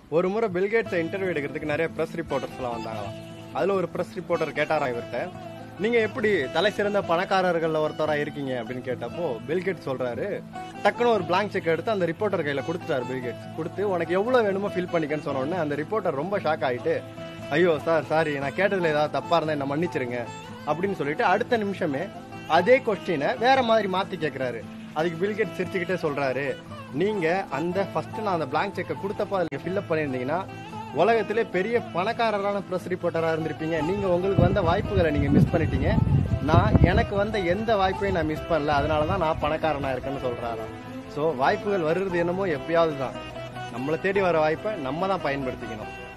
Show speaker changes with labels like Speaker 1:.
Speaker 1: ஒரு முறை பில்கேட்ஸை இன்டர்வியூ எடுக்கிறதுக்கு நிறைய ப்ரெஸ் ரிப்போர்ட்டர்ஸ்லாம் வந்தாங்களாம் அதில் ஒரு ப்ரெஸ் ரிப்போர்ட்டர் கேட்டாராம் இவர்கிட்ட நீங்கள் எப்படி தலை சிறந்த பணக்காரர்களில் ஒருத்தராக இருக்கீங்க அப்படின்னு கேட்டப்போ பில்கேட் சொல்கிறாரு டக்குன்னு ஒரு blank செக் எடுத்து அந்த ரிப்போர்ட்டர் கையில் கொடுத்துட்டாரு பில்கேட்ஸ் கொடுத்து உனக்கு எவ்வளோ வேணுமோ ஃபில் பண்ணிக்கன்னு சொன்ன உடனே அந்த ரிப்போர்ட்டர் ரொம்ப ஷாக் ஆகிட்டு ஐயோ சார் சாரி நான் கேட்டதில் ஏதாவது தப்பாக இருந்தால் என்ன மன்னிச்சிருங்க அப்படின்னு சொல்லிட்டு அடுத்த நிமிஷமே அதே கொஸ்டினை வேற மாதிரி மாற்றி கேட்குறாரு அதுக்கு பில்கேட் சிரிச்சுக்கிட்டே சொல்கிறாரு நீங்கள் அந்த ஃபஸ்ட்டு நான் அந்த blank செக்கை கொடுத்தப்போ அதில் ஃபில்அப் பண்ணியிருந்தீங்கன்னா உலகத்திலே பெரிய பணக்காரரான ப்ரெஸ் ரிப்போர்ட்டராக இருந்திருப்பீங்க நீங்கள் உங்களுக்கு வந்த வாய்ப்புகளை நீங்கள் மிஸ் பண்ணிட்டீங்க நான் எனக்கு வந்த எந்த வாய்ப்பையும் நான் மிஸ் பண்ணல அதனால தான் நான் பணக்காரனாக இருக்கேன்னு சொல்கிறாராம் ஸோ வாய்ப்புகள் வருது என்னமோ எப்பயாவது தான் நம்மளை தேடி வர வாய்ப்பை நம்ம தான் பயன்படுத்திக்கணும்